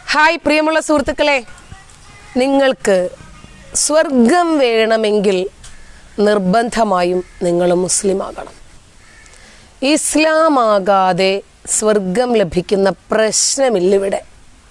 Hi പ്രിയമുള്ള സുഹൃത്തുക്കളെ നിങ്ങൾക്ക് സ്വർഗം വേണമെങ്കിൽ നിർബന്ധമായും നിങ്ങൾ മുസ്ലിം ആകണം ഇസ്ലാം ആകാതെ സ്വർഗം ലഭിക്കുന്ന പ്രശ്നമില്ലിവിടെ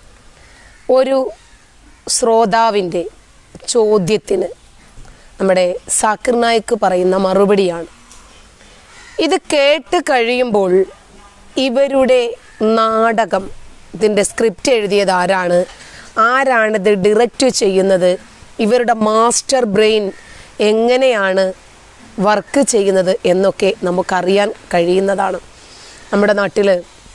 ഒരു ശ്രോതാവിൻ്റെ ചോദ്യത്തിന് നമ്മുടെ സാക്കിർ നായിക്ക് പറയുന്ന മറുപടിയാണ് ഇത് കേട്ട് കഴിയുമ്പോൾ ഇവരുടെ നാടകം ഇതിൻ്റെ സ്ക്രിപ്റ്റ് എഴുതിയത് ആരാണ് ആരാണിത് ഡിറക്റ്റ് ചെയ്യുന്നത് ഇവരുടെ മാസ്റ്റർ ബ്രെയിൻ എങ്ങനെയാണ് വർക്ക് ചെയ്യുന്നത് എന്നൊക്കെ നമുക്കറിയാൻ കഴിയുന്നതാണ് നമ്മുടെ നാട്ടിൽ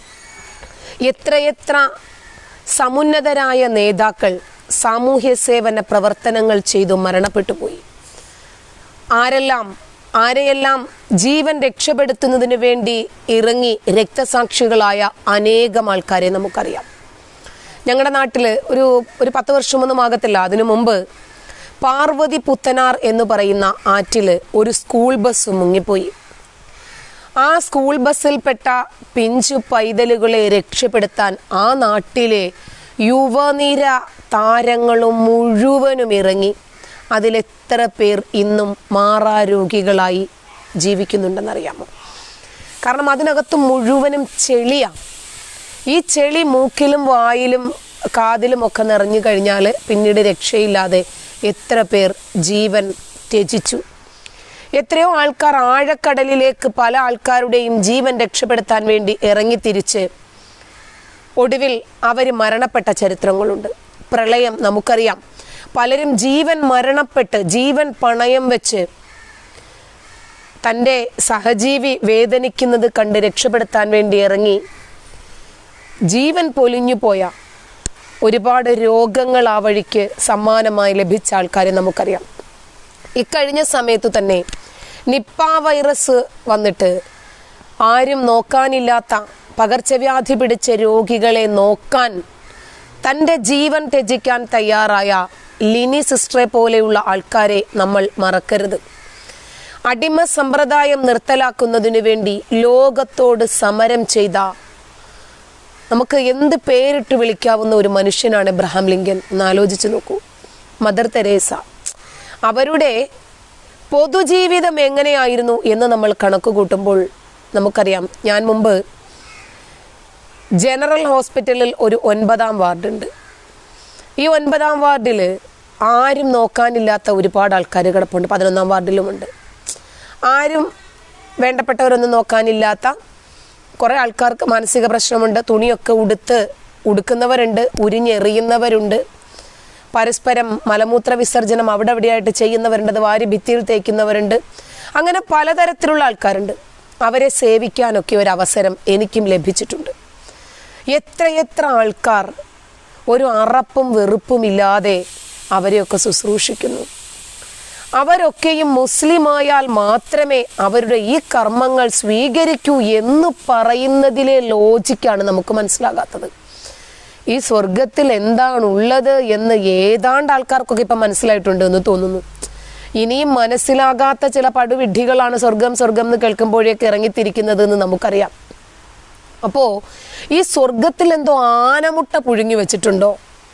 എത്രയെത്ര സമുന്നതരായ നേതാക്കൾ സാമൂഹ്യ സേവന പ്രവർത്തനങ്ങൾ ചെയ്തു മരണപ്പെട്ടു പോയി ആരെല്ലാം ആരെയെല്ലാം ജീവൻ രക്ഷപ്പെടുത്തുന്നതിന് വേണ്ടി ഇറങ്ങി രക്തസാക്ഷികളായ അനേകം ആൾക്കാരെ നമുക്കറിയാം ഞങ്ങളുടെ നാട്ടിൽ ഒരു ഒരു പത്ത് വർഷമൊന്നും ആകത്തില്ല അതിനു മുമ്പ് പാർവതി പുത്തനാർ എന്ന് പറയുന്ന ആറ്റിൽ ഒരു സ്കൂൾ ബസ് മുങ്ങിപ്പോയി ആ സ്കൂൾ ബസ്സിൽപ്പെട്ട പിഞ്ചു പൈതലുകളെ രക്ഷപ്പെടുത്താൻ ആ നാട്ടിലെ യുവനിര താരങ്ങളും മുഴുവനും ഇറങ്ങി അതിലെത്ര പേർ ഇന്നും മാറാരോഗികളായി ജീവിക്കുന്നുണ്ടെന്നറിയാമോ കാരണം അതിനകത്ത് മുഴുവനും ചെളിയാണ് ഈ ചെളി മൂക്കിലും വായിലും കാതിലും ഒക്കെ നിറഞ്ഞു കഴിഞ്ഞാൽ പിന്നീട് രക്ഷയില്ലാതെ എത്ര പേർ ജീവൻ ത്യജിച്ചു എത്രയോ ആൾക്കാർ ആഴക്കടലിലേക്ക് പല ആൾക്കാരുടെയും ജീവൻ രക്ഷപ്പെടുത്താൻ വേണ്ടി ഇറങ്ങിത്തിരിച്ച് ഒടുവിൽ അവർ മരണപ്പെട്ട ചരിത്രങ്ങളുണ്ട് പ്രളയം നമുക്കറിയാം പലരും ജീവൻ മരണപ്പെട്ട് ജീവൻ പണയം വെച്ച് തൻ്റെ സഹജീവി വേദനിക്കുന്നത് കണ്ട് രക്ഷപ്പെടുത്താൻ വേണ്ടി ഇറങ്ങി ജീവൻ പൊലിഞ്ഞു പോയ ഒരുപാട് രോഗങ്ങൾ ആ വഴിക്ക് സമ്മാനമായി ലഭിച്ച ആൾക്കാരെ നമുക്കറിയാം ഇക്കഴിഞ്ഞ സമയത്തു തന്നെ നിപ്പ വൈറസ് വന്നിട്ട് ആരും നോക്കാനില്ലാത്ത പകർച്ചവ്യാധി പിടിച്ച രോഗികളെ നോക്കാൻ തൻ്റെ ജീവൻ ത്യജിക്കാൻ തയ്യാറായ ലിനി സിസ്റ്ററെ പോലെയുള്ള ആൾക്കാരെ നമ്മൾ മറക്കരുത് അടിമ സമ്പ്രദായം നിർത്തലാക്കുന്നതിനു വേണ്ടി ലോകത്തോട് സമരം ചെയ്ത നമുക്ക് എന്ത് പേരിട്ട് വിളിക്കാവുന്ന ഒരു മനുഷ്യനാണ് എബ്രഹാം ലിങ്കൻ എന്ന് ആലോചിച്ച് നോക്കൂ മദർ തെരേസ അവരുടെ പൊതുജീവിതം എങ്ങനെയായിരുന്നു എന്ന് നമ്മൾ കണക്ക് കൂട്ടുമ്പോൾ നമുക്കറിയാം ഞാൻ മുമ്പ് ജനറൽ ഹോസ്പിറ്റലിൽ ഒരു ഒൻപതാം വാർഡുണ്ട് ഈ ഒൻപതാം വാർഡിൽ ആരും നോക്കാനില്ലാത്ത ഒരുപാട് ആൾക്കാർ കിടപ്പുണ്ട് പതിനൊന്നാം വാർഡിലുമുണ്ട് ആരും വേണ്ടപ്പെട്ടവരൊന്നും നോക്കാനില്ലാത്ത കുറേ ആൾക്കാർക്ക് മാനസിക പ്രശ്നമുണ്ട് തുണിയൊക്കെ ഉടുത്ത് ഉടുക്കുന്നവരുണ്ട് ഉരിഞ്ഞെറിയുന്നവരുണ്ട് പരസ്പരം മലമൂത്ര വിസർജനം അവിടെ എവിടെയായിട്ട് ചെയ്യുന്നവരുണ്ട് അത് വാരി ഭിത്തിയിൽ തേക്കുന്നവരുണ്ട് അങ്ങനെ പലതരത്തിലുള്ള ആൾക്കാരുണ്ട് അവരെ സേവിക്കാനൊക്കെ ഒരു അവസരം എനിക്കും ലഭിച്ചിട്ടുണ്ട് എത്രയെത്ര ആൾക്കാർ ഒരു അറപ്പും വെറുപ്പും ഇല്ലാതെ അവരെയൊക്കെ ശുശ്രൂഷിക്കുന്നു അവരൊക്കെയും മുസ്ലിമായാൽ മാത്രമേ അവരുടെ ഈ കർമ്മങ്ങൾ സ്വീകരിക്കൂ എന്ന് പറയുന്നതിലെ ലോജിക്കാണ് നമുക്ക് മനസ്സിലാകാത്തത് ഈ സ്വർഗത്തിൽ എന്താണ് ഉള്ളത് എന്ന് ഏതാണ്ട് ആൾക്കാർക്കൊക്കെ ഇപ്പം മനസ്സിലായിട്ടുണ്ട് എന്ന് തോന്നുന്നു ഇനിയും മനസ്സിലാകാത്ത ചില പടുവിഡ്ഢികളാണ് സ്വർഗം സ്വർഗം എന്ന് കേൾക്കുമ്പോഴേക്ക് ഇറങ്ങിത്തിരിക്കുന്നത് എന്ന് നമുക്കറിയാം അപ്പോൾ ഈ സ്വർഗത്തിൽ എന്തോ ആനമുട്ട പുഴുങ്ങി വെച്ചിട്ടുണ്ടോ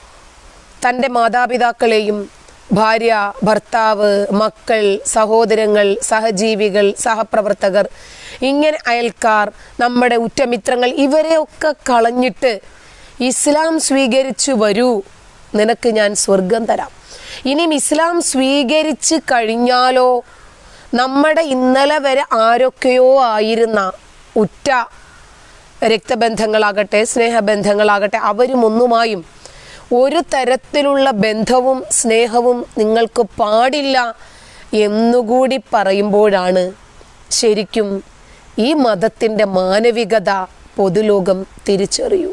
തൻ്റെ മാതാപിതാക്കളെയും ഭാര്യ ഭർത്താവ് മക്കൾ സഹോദരങ്ങൾ സഹജീവികൾ സഹപ്രവർത്തകർ ഇങ്ങനെ അയൽക്കാർ നമ്മുടെ ഉറ്റമിത്രങ്ങൾ ഇവരെയൊക്കെ കളഞ്ഞിട്ട് ഇസ്ലാം സ്വീകരിച്ചു വരൂ നിനക്ക് ഞാൻ സ്വർഗം തരാം ഇനിയും ഇസ്ലാം സ്വീകരിച്ച് കഴിഞ്ഞാലോ നമ്മുടെ ഇന്നലെ വരെ ആരൊക്കെയോ ആയിരുന്ന ഉറ്റ രക്തബന്ധങ്ങളാകട്ടെ സ്നേഹബന്ധങ്ങളാകട്ടെ അവരും ഒന്നുമായും ഒരു തരത്തിലുള്ള ബന്ധവും സ്നേഹവും നിങ്ങൾക്ക് പാടില്ല എന്നുകൂടി പറയുമ്പോഴാണ് ശരിക്കും ഈ മതത്തിൻ്റെ മാനവികത പൊതുലോകം തിരിച്ചറിയൂ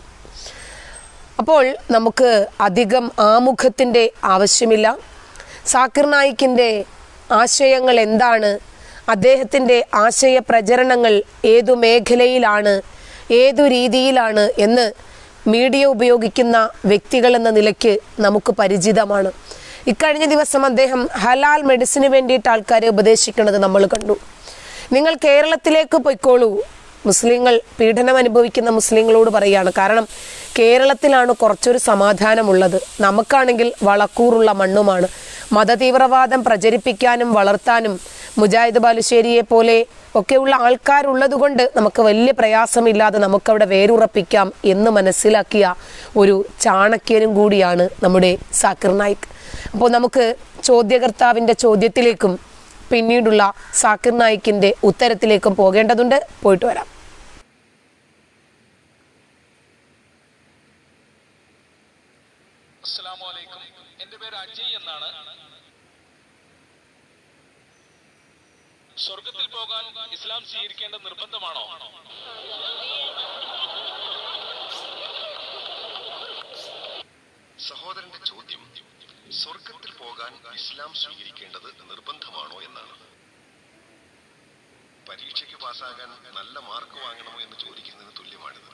അപ്പോൾ നമുക്ക് അധികം ആമുഖത്തിൻ്റെ ആവശ്യമില്ല സാക്കിർ നായിക്കിൻ്റെ ആശയങ്ങൾ എന്താണ് അദ്ദേഹത്തിൻ്റെ ആശയ പ്രചരണങ്ങൾ ഏതു മേഖലയിലാണ് ഏതു രീതിയിലാണ് എന്ന് മീഡിയ ഉപയോഗിക്കുന്ന വ്യക്തികൾ എന്ന നിലയ്ക്ക് നമുക്ക് പരിചിതമാണ് ഇക്കഴിഞ്ഞ ദിവസം അദ്ദേഹം ഹലാൽ മെഡിസിന് വേണ്ടിയിട്ട് ആൾക്കാരെ ഉപദേശിക്കുന്നത് നമ്മൾ കണ്ടു നിങ്ങൾ കേരളത്തിലേക്ക് പൊയ്ക്കോളൂ മുസ്ലിങ്ങൾ പീഡനം അനുഭവിക്കുന്ന മുസ്ലിങ്ങളോട് പറയുകയാണ് കാരണം കേരളത്തിലാണ് കുറച്ചൊരു സമാധാനമുള്ളത് നമുക്കാണെങ്കിൽ വളക്കൂറുള്ള മണ്ണുമാണ് മതതീവ്രവാദം പ്രചരിപ്പിക്കാനും വളർത്താനും മുജാഹിദ് ബാലുശ്ശേരിയെ പോലെ ഒക്കെയുള്ള ആൾക്കാരുള്ളത് കൊണ്ട് നമുക്ക് വലിയ പ്രയാസമില്ലാതെ നമുക്കവിടെ വേരുറപ്പിക്കാം എന്ന് മനസ്സിലാക്കിയ ഒരു ചാണക്യനും കൂടിയാണ് നമ്മുടെ സാക്കിർ നായിക് അപ്പോൾ നമുക്ക് ചോദ്യകർത്താവിൻ്റെ ചോദ്യത്തിലേക്കും പിന്നീടുള്ള സാക്കിർ നായിക്കിൻ്റെ ഉത്തരത്തിലേക്കും പോകേണ്ടതുണ്ട് പോയിട്ട് വരാം അസ്സലാമു അലൈക്കും എന്റെ പേര് അജയ് എന്നാണ് സ്വർഗത്തിൽ പോകാൻ ഇസ്ലാം സ്വീകരിക്കേണ്ട നിർബന്ധമാണോ സഹോദരന്റെ ചോദ്യം സ്വർഗത്തിൽ പോകാൻ ഇസ്ലാം സ്വീകരിക്കേണ്ടത് നിർബന്ധമാണോ എന്നാണ് പരീക്ഷയ്ക്ക് പാസ്സാകാൻ നല്ല മാർക്ക് വാങ്ങണമോ എന്ന് ചോദിക്കുന്നതിന് തുല്യമാണിത്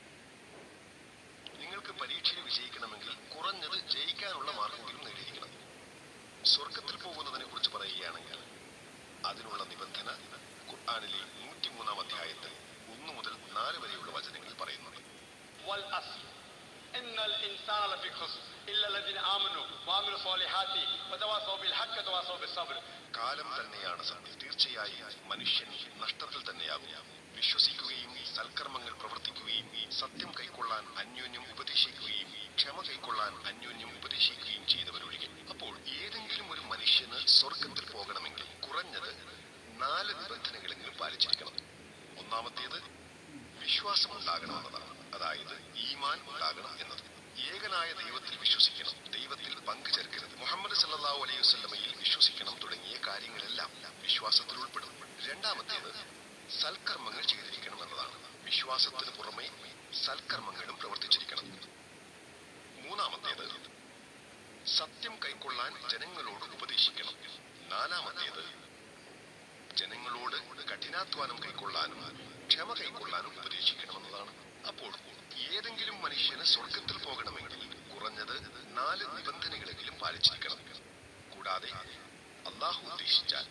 നിങ്ങൾക്ക് പരീക്ഷയിൽ വിജയിക്കണമെങ്കിൽ കുറഞ്ഞത് ജയിക്കാനുള്ള മാർക്കെങ്കിലും നേടിയിരിക്കണം സ്വർഗത്തിൽ പോകുന്നതിനെ കുറിച്ച് പറയുകയാണെങ്കിൽ അതിനുള്ള നിബന്ധന ഖുർആാനിലെ നൂറ്റിമൂന്നാം അധ്യായത്തിൽ ഒന്നു മുതൽ നാല് വരെയുള്ള വചനങ്ങളിൽ പറയുന്നുണ്ട് والأصل إن الإنسان لفي خسر إلا الذين آمنوا وعملوا الصالحات وتواصوا بالحق وتواصوا بالصبر കാലം തന്നെയാണ് സത്യം തീർച്ചയായും മനുഷ്യൻ നഷ്ടത്തിൽ തന്നെയാകും വിശ്വസിക്കുകയും സൽക്കർമ്മങ്ങൾ പ്രവർത്തിക്കുകയും സത്യം കൈക്കൊള്ളാൻ അന്യോന്യം ഉപദേശിക്കുകയും ക്ഷമ കൈക്കൊള്ളാൻ അന്യോന്യം ഉപദേശിക്കുകയും ചെയ്തവരൊഴികെ അപ്പോൾ ഏതെങ്കിലും ഒരു മനുഷ്യന് സ്വർഗത്തിൽ പോകണമെങ്കിൽ കുറഞ്ഞത് നാല് നിബന്ധനകളെങ്കിലും പാലിച്ചിരിക്കണം ഒന്നാമത്തേത് വിശ്വാസം ഉണ്ടാകണമെന്നതാണ് അതായത് ഈമാൻ ഉണ്ടാകണം എന്നത് ഏകനായ ദൈവത്തിൽ വിശ്വസിക്കണം ദൈവത്തിൽ പങ്കുചേർക്കരുത് മുഹമ്മദ് സല്ലല്ലാഹു അലൈഹി വസല്ലമയിൽ വിശ്വസിക്കണം തുടങ്ങിയ കാര്യങ്ങളെല്ലാം വിശ്വാസത്തിൽ ഉൾപ്പെടും രണ്ടാമത്തേത് സൽക്കർമ്മങ്ങൾ ചെയ്തിരിക്കണം എന്നതാണ് വിശ്വാസത്തിന് പുറമെ സൽക്കർമ്മങ്ങളും പ്രവർത്തിച്ചിരിക്കണം മൂന്നാമത്തേത് സത്യം കൈക്കൊള്ളാൻ ജനങ്ങളോട് ഉപദേശിക്കണം നാലാമത്തേത് ജനങ്ങളോട് കഠിനാധ്വാനം കൈക്കൊള്ളാനും ക്ഷമ കൈക്കൊള്ളാനും ഉപദേശിക്കണമെന്നതാണ് അപ്പോൾ ഏതെങ്കിലും മനുഷ്യന് സ്വർഗത്തിൽ പോകണമെങ്കിൽ കുറഞ്ഞത് നാല് നിബന്ധനകളെങ്കിലും പാലിച്ചിരിക്കണം കൂടാതെ അള്ളാഹു ഉദ്ദേശിച്ചാൽ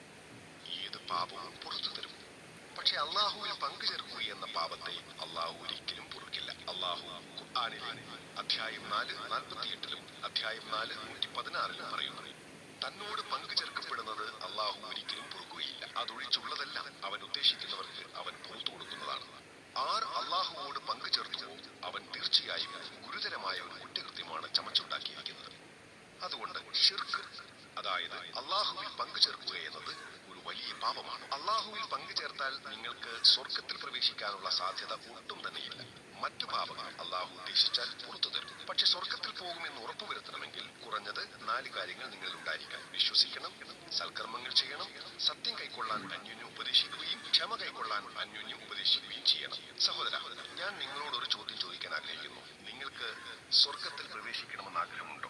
ഏത് പാപവും പുറത്തു തരും പക്ഷെ അള്ളാഹുവിൽ പങ്കുചേർക്കുക എന്ന പാപത്തെ അള്ളാഹു ഒരിക്കലും പൊറുക്കില്ല അള്ളാഹു ഖുർആനിലെ അധ്യായം നാല് നാൽപ്പത്തിയെട്ടിലും അധ്യായം നാല് നൂറ്റി പതിനാറിലും പറയുന്നു തന്നോട് പങ്കു ചേർക്കപ്പെടുന്നത് അള്ളാഹു ഒരിക്കലും പൊറുക്കുകയില്ല അതൊഴിച്ചുള്ളതെല്ലാം അവൻ ഉദ്ദേശിക്കുന്നവർക്ക് അവൻ പുറത്തു കൊടുക്കുന്നതാണ് ആർ അള്ളാഹുവോട് പങ്കു ചേർത്തുവോ അവൻ തീർച്ചയായും ഗുരുതരമായ ഒരു കുറ്റകൃത്യമാണ് ചമച്ചുണ്ടാക്കിയിരിക്കുന്നത് അതുകൊണ്ട് ഷിർക്ക് അതായത് അള്ളാഹുവിൽ പങ്കു ചേർക്കുക എന്നത് ഒരു വലിയ പാപമാണ് അള്ളാഹുവിൽ പങ്കു ചേർത്താൽ നിങ്ങൾക്ക് സ്വർഗത്തിൽ പ്രവേശിക്കാനുള്ള സാധ്യത ഒട്ടും തന്നെയില്ല മറ്റു പാപങ്ങൾ അള്ളാഹു ഉദ്ദേശിച്ചാൽ പുറത്തു തരും പക്ഷെ സ്വർഗത്തിൽ പോകുമെന്ന് ഉറപ്പുവരുത്തണമെങ്കിൽ കുറഞ്ഞത് നാല് കാര്യങ്ങൾ നിങ്ങളിൽ ഉണ്ടായിരിക്കണം വിശ്വസിക്കണം സൽക്കർമ്മങ്ങൾ ചെയ്യണം സത്യം കൈക്കൊള്ളാൻ അന്യോന്യം ഉപദേശിക്കുകയും ക്ഷമ കൈക്കൊള്ളാൻ അന്യോന്യം ഉപദേശിക്കുകയും ചെയ്യണം സഹോദര ഞാൻ നിങ്ങളോട് ഒരു ചോദ്യം ചോദിക്കാൻ ആഗ്രഹിക്കുന്നു നിങ്ങൾക്ക് സ്വർഗത്തിൽ പ്രവേശിക്കണമെന്ന് ആഗ്രഹമുണ്ടോ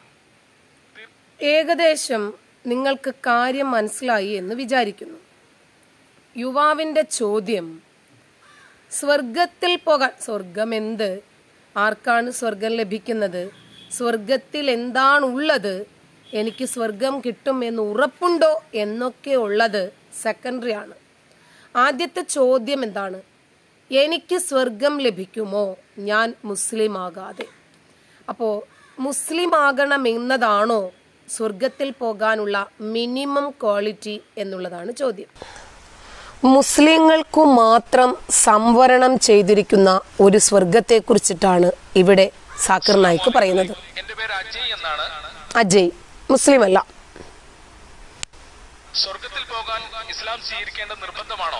ഏകദേശം നിങ്ങൾക്ക് കാര്യം മനസ്സിലായി എന്ന് വിചാരിക്കുന്നു യുവാവിൻ്റെ ചോദ്യം സ്വർഗത്തിൽ പോകാൻ സ്വർഗം എന്ത് ആർക്കാണ് സ്വർഗം ലഭിക്കുന്നത് സ്വർഗത്തിൽ എന്താണുള്ളത് എനിക്ക് സ്വർഗം കിട്ടും എന്ന് ഉറപ്പുണ്ടോ എന്നൊക്കെ ഉള്ളത് സെക്കൻഡറി ആണ് ആദ്യത്തെ ചോദ്യം എന്താണ് എനിക്ക് സ്വർഗം ലഭിക്കുമോ ഞാൻ മുസ്ലിം ആകാതെ അപ്പോൾ മുസ്ലിം ആകണം എന്നതാണോ സ്വർഗത്തിൽ പോകാനുള്ള മിനിമം ക്വാളിറ്റി എന്നുള്ളതാണ് ചോദ്യം മുസ്ലിങ്ങൾക്കു മാത്രം സംവരണം ചെയ്തിരിക്കുന്ന ഒരു സ്വർഗത്തെക്കുറിച്ചിട്ടാണ് ഇവിടെ സാക്കിർ നായിക്ക് പറയുന്നത് എന്റെ പേര് അജയ് എന്നാണ് അജയ് മുസ്ലിം അല്ല സ്വർഗത്തിൽ പോകാൻ ഇസ്ലാം സ്വീകരിക്കേണ്ട നിർബന്ധമാണോ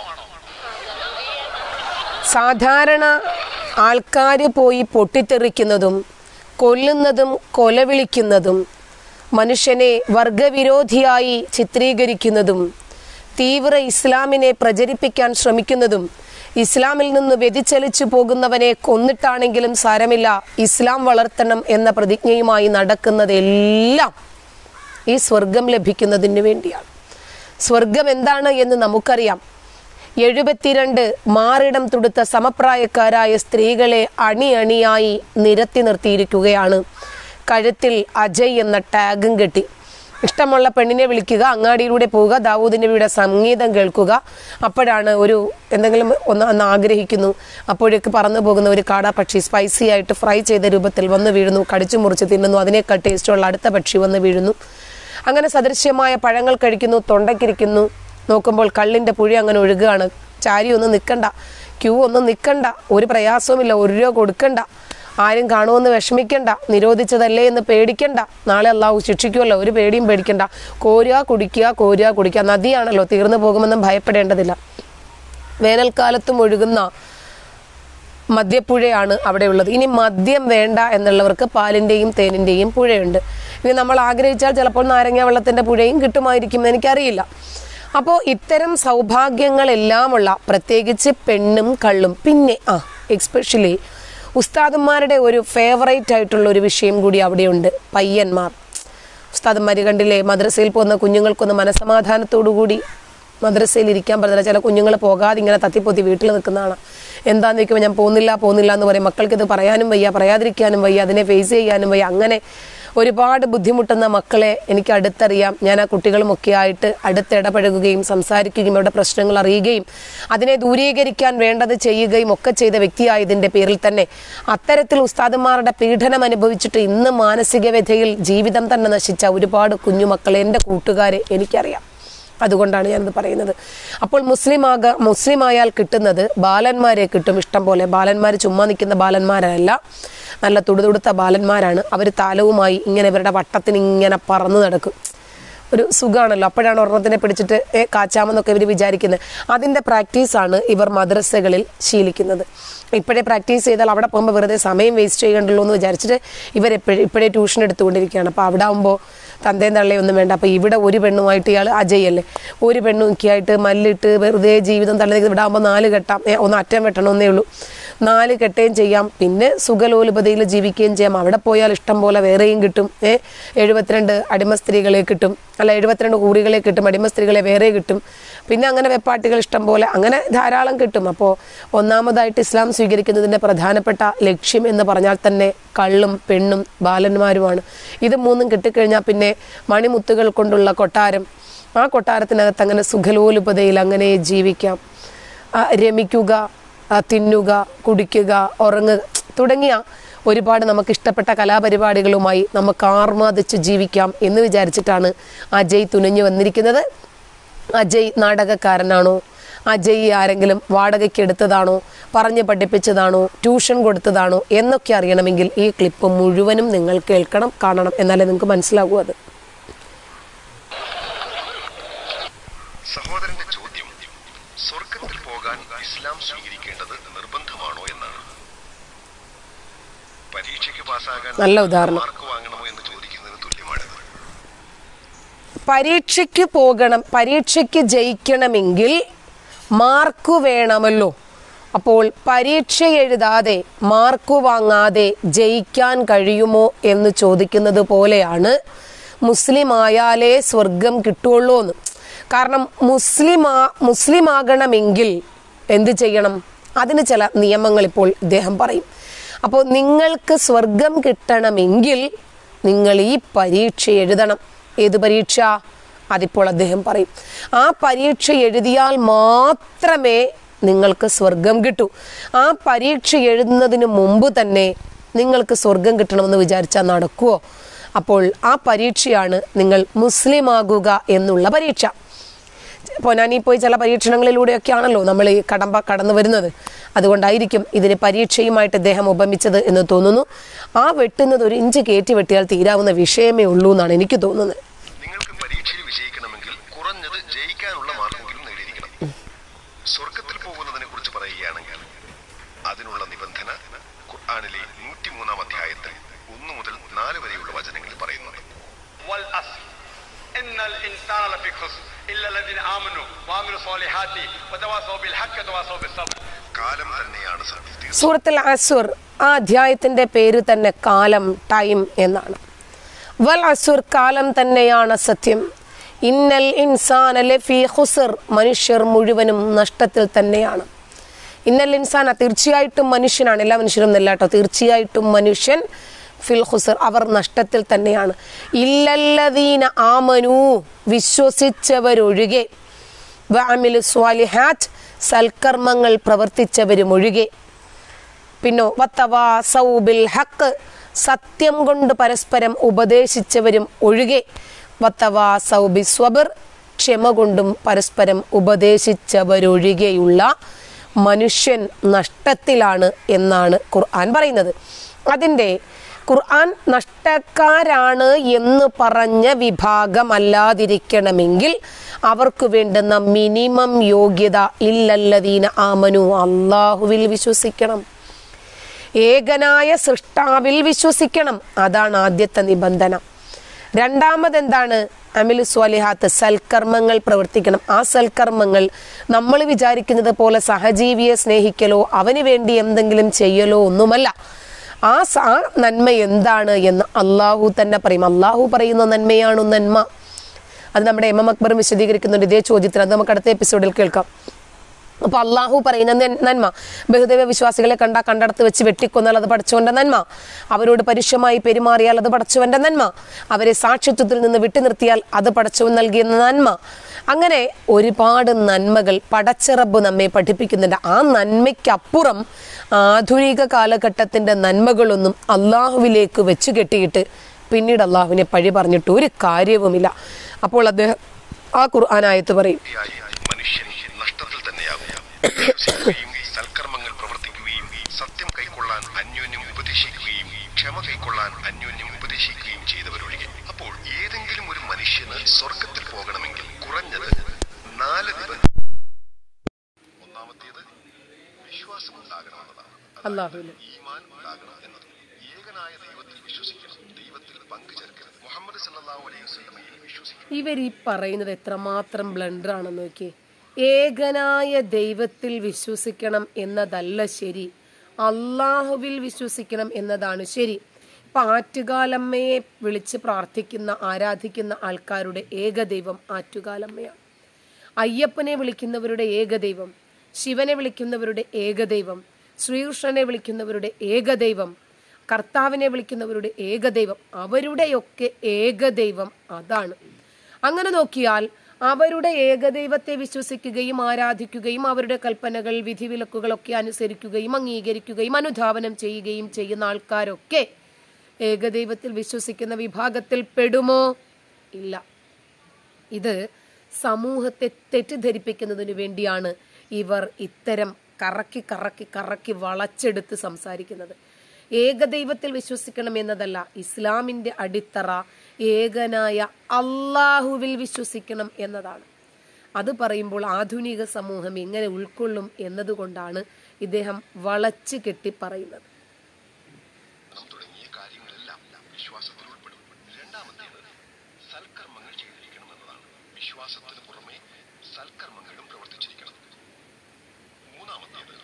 സാധാരണ ആൾക്കാർ പോയി പൊട്ടിത്തെറിക്കുന്നതും കൊല്ലുന്നതും കൊലവിളിക്കുന്നതും മനുഷ്യനെ വർഗവിരോധിയായി ചിത്രീകരിക്കുന്നതും തീവ്ര ഇസ്ലാമിനെ പ്രചരിപ്പിക്കാൻ ശ്രമിക്കുന്നതും ഇസ്ലാമിൽ നിന്ന് വ്യതിചലിച്ചു പോകുന്നവനെ കൊന്നിട്ടാണെങ്കിലും സാരമില്ല ഇസ്ലാം വളർത്തണം എന്ന പ്രതിജ്ഞയുമായി നടക്കുന്നതെല്ലാം ഈ സ്വർഗം ലഭിക്കുന്നതിന് വേണ്ടിയാണ് സ്വർഗം എന്താണ് എന്ന് നമുക്കറിയാം എഴുപത്തിരണ്ട് മാറിടം തുടുത്ത സമപ്രായക്കാരായ സ്ത്രീകളെ അണി അണിയായി നിരത്തി നിർത്തിയിരിക്കുകയാണ് കഴുത്തിൽ അജയ് എന്ന ടാഗും കെട്ടി ഇഷ്ടമുള്ള പെണ്ണിനെ വിളിക്കുക അങ്ങാടിയിലൂടെ പോവുക ദാവൂദിൻ്റെ വീട് സംഗീതം കേൾക്കുക അപ്പോഴാണ് ഒരു എന്തെങ്കിലും ഒന്ന് ഒന്ന് ആഗ്രഹിക്കുന്നു അപ്പോഴേക്ക് പറന്നു പോകുന്ന ഒരു കാട പക്ഷി സ്പൈസി ആയിട്ട് ഫ്രൈ ചെയ്ത രൂപത്തിൽ വന്ന് വീഴുന്നു കടിച്ചു മുറിച്ച് തിന്നുന്നു അതിനേക്കാൾ ടേസ്റ്റുള്ള അടുത്ത പക്ഷി വന്ന് വീഴുന്നു അങ്ങനെ സദൃശ്യമായ പഴങ്ങൾ കഴിക്കുന്നു തൊണ്ടയ്ക്കിരിക്കുന്നു നോക്കുമ്പോൾ കള്ളിൻ്റെ പുഴ അങ്ങനെ ഒഴുകുകയാണ് ചാരി ഒന്നും നിൽക്കണ്ട ക്യൂ ഒന്നും നിൽക്കണ്ട ഒരു പ്രയാസവുമില്ല ഒരു രൂപ കൊടുക്കണ്ട ആരും കാണുമെന്ന് വിഷമിക്കണ്ട നിരോധിച്ചതല്ലേ എന്ന് പേടിക്കണ്ട നാളെ അള്ളാഹു ശിക്ഷിക്കുമല്ലോ ഒരു പേടിയും പേടിക്കണ്ട കോരുക കുടിക്കുക കോരുക കുടിക്കുക നദിയാണല്ലോ തീർന്നു പോകുമെന്നും ഭയപ്പെടേണ്ടതില്ല വേനൽക്കാലത്തും ഒഴുകുന്ന മദ്യപ്പുഴയാണ് അവിടെ ഉള്ളത് ഇനി മദ്യം വേണ്ട എന്നുള്ളവർക്ക് പാലിൻ്റെയും തേനിൻ്റെയും പുഴയുണ്ട് ഇനി നമ്മൾ ആഗ്രഹിച്ചാൽ ചിലപ്പോൾ നാരങ്ങ വെള്ളത്തിൻ്റെ പുഴയും കിട്ടുമായിരിക്കും എന്ന് എനിക്കറിയില്ല അപ്പോൾ ഇത്തരം സൗഭാഗ്യങ്ങളെല്ലാമുള്ള പ്രത്യേകിച്ച് പെണ്ണും കള്ളും പിന്നെ ആ എക്സ്പെഷ്യലി ഉസ്താദന്മാരുടെ ഒരു ഫേവറേറ്റ് ആയിട്ടുള്ള ഒരു വിഷയം കൂടി അവിടെയുണ്ട് പയ്യന്മാർ ഉസ്താദന്മാർ കണ്ടില്ലേ മദ്രസയിൽ പോകുന്ന കുഞ്ഞുങ്ങൾക്കൊന്ന് മനസമാധാനത്തോടു കൂടി മദ്രസയിൽ ഇരിക്കാൻ പറ്റില്ല ചില കുഞ്ഞുങ്ങൾ പോകാതെ ഇങ്ങനെ തത്തിപ്പൊത്തി വീട്ടിൽ നിൽക്കുന്നതാണ് എന്താന്ന് ചോദിക്കുമ്പോൾ ഞാൻ പോകുന്നില്ല പോകുന്നില്ല എന്ന് പറയും മക്കൾക്ക് ഇത് പറയാനും വയ്യ പറയാതിരിക്കാനും വയ്യ അതിനെ ഫേസ് ചെയ്യാനും വയ്യ അങ്ങനെ ഒരുപാട് ബുദ്ധിമുട്ടുന്ന മക്കളെ എനിക്ക് അടുത്തറിയാം ഞാൻ ആ കുട്ടികളുമൊക്കെ ആയിട്ട് അടുത്തിടപഴകുകയും സംസാരിക്കുകയും അവരുടെ പ്രശ്നങ്ങൾ അറിയുകയും അതിനെ ദൂരീകരിക്കാൻ വേണ്ടത് ചെയ്യുകയും ഒക്കെ ചെയ്ത വ്യക്തിയായതിൻ്റെ പേരിൽ തന്നെ അത്തരത്തിൽ ഉസ്താദന്മാരുടെ പീഡനം അനുഭവിച്ചിട്ട് ഇന്ന് മാനസിക വ്യഥയിൽ ജീവിതം തന്നെ നശിച്ച ഒരുപാട് കുഞ്ഞുമക്കളെ എൻ്റെ കൂട്ടുകാരെ എനിക്കറിയാം അതുകൊണ്ടാണ് ഞാനിത് പറയുന്നത് അപ്പോൾ മുസ്ലിം ആക മുസ്ലിം ആയാൽ കിട്ടുന്നത് ബാലന്മാരെ കിട്ടും ഇഷ്ടം പോലെ ബാലന്മാർ ചുമ്മാ നിൽക്കുന്ന ബാലന്മാരല്ല നല്ല തുടുതുടുത്ത ബാലന്മാരാണ് അവർ താലവുമായി ഇങ്ങനെ ഇവരുടെ വട്ടത്തിന് ഇങ്ങനെ പറന്നു നടക്കും ഒരു സുഖമാണല്ലോ അപ്പോഴാണ് ഒരെണ്ണത്തിനെ പിടിച്ചിട്ട് ഏ കാച്ചാമെന്നൊക്കെ ഇവർ വിചാരിക്കുന്നത് അതിൻ്റെ പ്രാക്ടീസാണ് ഇവർ മദ്രസകളിൽ ശീലിക്കുന്നത് ഇപ്പോഴേ പ്രാക്ടീസ് ചെയ്താൽ അവിടെ പോകുമ്പോൾ വെറുതെ സമയം വേസ്റ്റ് ചെയ്യണ്ടല്ലോ എന്ന് വിചാരിച്ചിട്ട് ഇവരെപ്പോഴും ഇപ്പോഴേ ട്യൂഷൻ എടുത്തുകൊണ്ടിരിക്കുകയാണ് അപ്പോൾ അവിടെ ആകുമ്പോൾ തന്തയും തള്ളയും ഒന്നും വേണ്ട അപ്പോൾ ഇവിടെ ഒരു പെണ്ണുമായിട്ട് ഇയാൾ അജയല്ലേ ഒരു പെണ്ണും ഒക്കെ ആയിട്ട് മല്ലിട്ട് വെറുതെ ജീവിതം തള്ളി ഇവിടെ ആകുമ്പോൾ നാല് കെട്ടാം ഏ, ഒന്ന് അറ്റം വെട്ടണമെന്നേ ഉള്ളൂ നാല് കെട്ടുകയും ചെയ്യാം പിന്നെ സുഖലോലുപതയിൽ ജീവിക്കുകയും ചെയ്യാം അവിടെ പോയാൽ ഇഷ്ടം പോലെ വേറെയും കിട്ടും ഏ എഴുപത്തിരണ്ട് അടിമ സ്ത്രീകളെ കിട്ടും അല്ല എഴുപത്തിരണ്ട് കൂറികളെ കിട്ടും അടിമ സ്ത്രീകളെ വേറെ കിട്ടും പിന്നെ അങ്ങനെ വെപ്പാട്ടികൾ ഇഷ്ടം പോലെ അങ്ങനെ ധാരാളം കിട്ടും അപ്പോൾ ഒന്നാമതായിട്ട് ഇസ്ലാം സ്വീകരിക്കുന്നതിൻ്റെ പ്രധാനപ്പെട്ട ലക്ഷ്യം എന്ന് പറഞ്ഞാൽ തന്നെ കള്ളും പെണ്ണും ബാലന്മാരുമാണ് ഇത് മൂന്നും കിട്ടിക്കഴിഞ്ഞാൽ പിന്നെ മണിമുത്തുകൾ കൊണ്ടുള്ള കൊട്ടാരം ആ കൊട്ടാരത്തിനകത്ത് അങ്ങനെ സുഖലോലുപതയിൽ അങ്ങനെ ജീവിക്കാം ആ, രമിക്കുക ആ, തിന്നുക കുടിക്കുക ഉറങ്ങുക തുടങ്ങിയ ഒരുപാട് നമുക്ക് ഇഷ്ടപ്പെട്ട കലാപരിപാടികളുമായി നമുക്ക് ആർമാദിച്ച് ജീവിക്കാം എന്ന് വിചാരിച്ചിട്ടാണ് അജയ് തുനിഞ്ഞു വന്നിരിക്കുന്നത് അജയ് നാടകക്കാരനാണോ അജയ് ആരെങ്കിലും വാടകയ്ക്ക് എടുത്തതാണോ പറഞ്ഞ് പഠിപ്പിച്ചതാണോ ട്യൂഷൻ കൊടുത്തതാണോ എന്നൊക്കെ അറിയണമെങ്കിൽ ഈ ക്ലിപ്പ് മുഴുവനും നിങ്ങൾ കേൾക്കണം കാണണം എന്നാലേ നിങ്ങൾക്ക് മനസ്സിലാകൂ അത് സഹോദരന്റെ ചോദ്യം സ്വർഗത്തിൽ പോകാൻ ഇസ്ലാം സ്വീകരിക്കേണ്ടത് നിർബന്ധമാണോ എന്നാണ് പരീക്ഷയ്ക്ക് പാസ്സാകാൻ നല്ല ഉദാഹരണം മാർക്ക് വാങ്ങണമോ എന്ന് ചോദിക്കുന്നതിന് തുല്യമാണിത് പരീക്ഷയ്ക്ക് പോകണം പരീക്ഷയ്ക്ക് ജയിക്കണമെങ്കിൽ മാർക്ക് വേണമല്ലോ അപ്പോൾ പരീക്ഷ എഴുതാതെ മാർക്ക് വാങ്ങാതെ ജയിക്കാൻ കഴിയുമോ എന്ന് ചോദിക്കുന്നത് പോലെയാണ് മുസ്ലിം ആയാലേ സ്വർഗം കിട്ടുള്ളൂ എന്ന് കാരണം മുസ്ലിമാ മുസ്ലിം ആകണമെങ്കിൽ എന്ത് ചെയ്യണം അതിന് ചില നിയമങ്ങൾ ഇപ്പോൾ ഇദ്ദേഹം പറയും അപ്പോൾ നിങ്ങൾക്ക് സ്വർഗം കിട്ടണമെങ്കിൽ നിങ്ങൾ ഈ പരീക്ഷ എഴുതണം ഏത് പരീക്ഷ അതിപ്പോൾ അദ്ദേഹം പറയും ആ പരീക്ഷ എഴുതിയാൽ മാത്രമേ നിങ്ങൾക്ക് സ്വർഗം കിട്ടൂ ആ പരീക്ഷ എഴുതുന്നതിന് മുമ്പ് തന്നെ നിങ്ങൾക്ക് സ്വർഗം കിട്ടണമെന്ന് വിചാരിച്ചാൽ നടക്കുമോ അപ്പോൾ ആ പരീക്ഷയാണ് നിങ്ങൾ മുസ്ലിം ആകുക എന്നുള്ള പരീക്ഷ പൊന്നാനി പോയി ചില പരീക്ഷണങ്ങളിലൂടെയൊക്കെ ആണല്ലോ നമ്മൾ ഈ കടമ്പ കടന്നു വരുന്നത് അതുകൊണ്ടായിരിക്കും ഇതിന് പരീക്ഷയുമായിട്ട് ഇദ്ദേഹം ഉപമിച്ചത് എന്ന് തോന്നുന്നു ആ വെട്ടുന്നത് ഒരു ഇഞ്ച് കയറ്റി വെട്ടിയാൽ തീരാവുന്ന വിഷയമേ ഉള്ളൂ എന്നാണ് എനിക്ക് തോന്നുന്നത് നിങ്ങൾക്ക് പരീക്ഷയിൽ വിജയിക്കണമെങ്കിൽ കുറഞ്ഞത് ജയിക്കാനുള്ള മാർക്കെങ്കിലും നേടിയിരിക്കണം സ്വർഗത്തിൽ പോകുന്നതിനെ കുറിച്ച് പറയുകയാണെങ്കിൽ അതിനുള്ള നിബന്ധന ഖുർആാനിലെ നൂറ്റിമൂന്നാം അധ്യായത്തിൽ ഒന്നു മുതൽ നാല് വരെയുള്ള വചനങ്ങളിൽ പറയുന്നുണ്ട് والأصل إن الإنسان لفي خسر إلا الذين آمنوا وعملوا الصالحات وتواصوا بالحق وتواصوا بالصبر കാലം തന്നെയാണ് സത്യം തീർച്ചയായും സൂറത്തുൽ അസുർ ആ അധ്യായത്തിന്റെ പേര് തന്നെ കാലം ടൈം എന്നാണ് വൽ അസുർ കാലം തന്നെയാണ് സത്യം ഇന്നൽ ഇൻസാൻ ലഫി ഖുസർ മനുഷ്യർ മുഴുവനും നഷ്ടത്തിൽ തന്നെയാണ് ഇന്നൽ ഇൻസാന തീർച്ചയായിട്ടും മനുഷ്യനാണ് എല്ലാ മനുഷ്യരും എന്നല്ല കേട്ടോ തീർച്ചയായിട്ടും മനുഷ്യൻ ഫിൽ ഹുസർ അവർ നഷ്ടത്തിൽ തന്നെയാണ് ഇല്ലല്ലദീന ആമനു വിശ്വസിച്ചവരൊഴികെ വഅമിലു സ്വാലിഹാറ്റ് സൽക്കർമ്മങ്ങൾ പ്രവർത്തിച്ചവരും ഒഴികെ പിന്നോ വത്തവാ സൗബിൽ ഹക്ക് സത്യം കൊണ്ട് പരസ്പരം ഉപദേശിച്ചവരും ഒഴികെ വത്തവാ സൗബി സ്വബർ ക്ഷമ കൊണ്ടും പരസ്പരം ഉപദേശിച്ചവരൊഴികെയുള്ള മനുഷ്യൻ നഷ്ടത്തിലാണ് എന്നാണ് ഖുർആൻ പറയുന്നത് അതിൻ്റെ ഖുർആൻ നഷ്ടക്കാരാണ് എന്ന് പറഞ്ഞ വിഭാഗമല്ലാതിരിക്കണമെങ്കിൽ അവർക്ക് വേണ്ടുന്ന മിനിമം യോഗ്യത ഇല്ലല്ലദീന ആമനു അള്ളാഹുവിൽ വിശ്വസിക്കണം ഏകനായ സൃഷ്ടാവിൽ വിശ്വസിക്കണം അതാണ് ആദ്യത്തെ നിബന്ധന രണ്ടാമത് എന്താണ് അമിൽ സ്വാലിഹാത്ത് സൽക്കർമ്മങ്ങൾ പ്രവർത്തിക്കണം ആ സൽക്കർമ്മങ്ങൾ നമ്മൾ വിചാരിക്കുന്നത് പോലെ സഹജീവിയെ സ്നേഹിക്കലോ അവന് വേണ്ടി എന്തെങ്കിലും ചെയ്യലോ ഒന്നുമല്ല ആ സ- ആ നന്മ എന്താണ് എന്ന് അള്ളാഹു തന്നെ പറയും അള്ളാഹു പറയുന്ന നന്മയാണ് നന്മ അത് നമ്മുടെ എം എം അക്ബറും വിശദീകരിക്കുന്നുണ്ട് ഇതേ ചോദ്യത്തിൽ അത് നമുക്ക് അടുത്ത എപ്പിസോഡിൽ കേൾക്കാം അപ്പൊ അള്ളാഹു പറയുന്ന നൻ- നന്മ ബഹുദൈവ വിശ്വാസികളെ കണ്ട കണ്ടടത്ത് വെച്ച് വെട്ടിക്കൊന്നാൽ അത് പഠിച്ചവന്റെ നന്മ അവരോട് പരുഷമായി പെരുമാറിയാൽ അത് പഠിച്ചവന്റെ നന്മ അവരെ സാക്ഷിത്വത്തിൽ നിന്ന് വിട്ടു നിർത്തിയാൽ അത് പടച്ചവൻ നൽകിയ നന്മ അങ്ങനെ ഒരുപാട് നന്മകൾ പടച്ചിറബ് നമ്മെ പഠിപ്പിക്കുന്നുണ്ട് ആ നന്മയ്ക്കപ്പുറം ആധുനിക കാലഘട്ടത്തിന്റെ നന്മകളൊന്നും അള്ളാഹുവിലേക്ക് വെച്ച് കെട്ടിയിട്ട് പിന്നീട് അള്ളാഹുവിനെ പഴി പറഞ്ഞിട്ട് ഒരു കാര്യവുമില്ല അപ്പോൾ അദ്ദേഹം ആ ഖുർആനായത്ത് പറയും ായി മനുഷ്യൻ നഷ്ടത്തിൽ തന്നെയാകും വിശ്വസിക്കുകയും സൽക്കർമ്മങ്ങൾ പ്രവർത്തിക്കുകയും സത്യം കൈക്കൊള്ളാൻ അന്യോന്യം ഉപദേശിക്കുകയും ക്ഷമ കൈക്കൊള്ളാൻ അന്യോന്യം ഉപദേശിക്കുകയും ചെയ്തവരൊഴികെ അപ്പോൾ ഏതെങ്കിലും ഒരു മനുഷ്യന് സ്വർഗത്തിൽ പോകണമെങ്കിൽ കുറഞ്ഞത് നാല് നിബന്ധന ഒന്നാമത്തേത് വിശ്വാസം ഉണ്ടാകണമെന്നതാണ് അള്ളാഹുവിന് ഈമാൻ ഉണ്ടാകണം എന്നത് ഏകനായ ദൈവത്തിൽ വിശ്വസിക്കണം ദൈവത്തിൽ പങ്കുചേർക്കരുത് മുഹമ്മദ് സല്ലല്ലാഹു അലൈഹി വസല്ലമയിൽ വിശ്വസിക്കണം ഇവർ ഈ പറയുന്നത് എത്രമാത്രം ബ്ലണ്ടർ ആണെന്ന് നോക്കിയേ ഏകനായ ദൈവത്തിൽ വിശ്വസിക്കണം എന്നതല്ല ശരി അള്ളാഹുവിൽ വിശ്വസിക്കണം എന്നതാണ് ശരി ഇപ്പൊ ആറ്റുകാലമ്മയെ വിളിച്ച് പ്രാർത്ഥിക്കുന്ന ആരാധിക്കുന്ന ആൾക്കാരുടെ ഏകദൈവം ആറ്റുകാലമ്മയാണ് അയ്യപ്പനെ വിളിക്കുന്നവരുടെ ഏകദൈവം ശിവനെ വിളിക്കുന്നവരുടെ ഏകദൈവം ശ്രീകൃഷ്ണനെ വിളിക്കുന്നവരുടെ ഏകദൈവം കർത്താവിനെ വിളിക്കുന്നവരുടെ ഏകദൈവം അവരുടെയൊക്കെ ഏകദൈവം അതാണ് അങ്ങനെ നോക്കിയാൽ അവരുടെ ഏകദൈവത്തെ വിശ്വസിക്കുകയും ആരാധിക്കുകയും അവരുടെ കൽപ്പനകൾ വിധിവിലക്കുകളൊക്കെ അനുസരിക്കുകയും അംഗീകരിക്കുകയും അനുധാവനം ചെയ്യുകയും ചെയ്യുന്ന ആൾക്കാരൊക്കെ ഏകദൈവത്തിൽ വിശ്വസിക്കുന്ന വിഭാഗത്തിൽ പെടുമോ ഇല്ല ഇത് സമൂഹത്തെ തെറ്റിദ്ധരിപ്പിക്കുന്നതിന് വേണ്ടിയാണ് ഇവർ ഇത്തരം കറക്കി കറക്കി കറക്കി വളച്ചെടുത്ത് സംസാരിക്കുന്നത് ഏകദൈവത്തിൽ വിശ്വസിക്കണം എന്നതല്ല ഇസ്ലാമിന്റെ അടിത്തറ ഏകനായ അള്ളാഹുവിൽ വിശ്വസിക്കണം എന്നതാണ് അത് പറയുമ്പോൾ ആധുനിക സമൂഹം എങ്ങനെ ഉൾക്കൊള്ളും എന്നതുകൊണ്ടാണ് ഇദ്ദേഹം വളച്ചു കെട്ടി പറയുന്നത് നാം തുടങ്ങിയ കാര്യങ്ങളെല്ലാം വിശ്വാസത്തിൽ ഉൾപ്പെടും രണ്ടാമത്തേത് സൽക്കർമ്മങ്ങൾ ചെയ്തിരിക്കണം എന്നതാണ് വിശ്വാസത്തിന് പുറമെ സൽക്കർമ്മങ്ങളും പ്രവർത്തിച്ചിരിക്കണം മൂന്നാമത്തേത്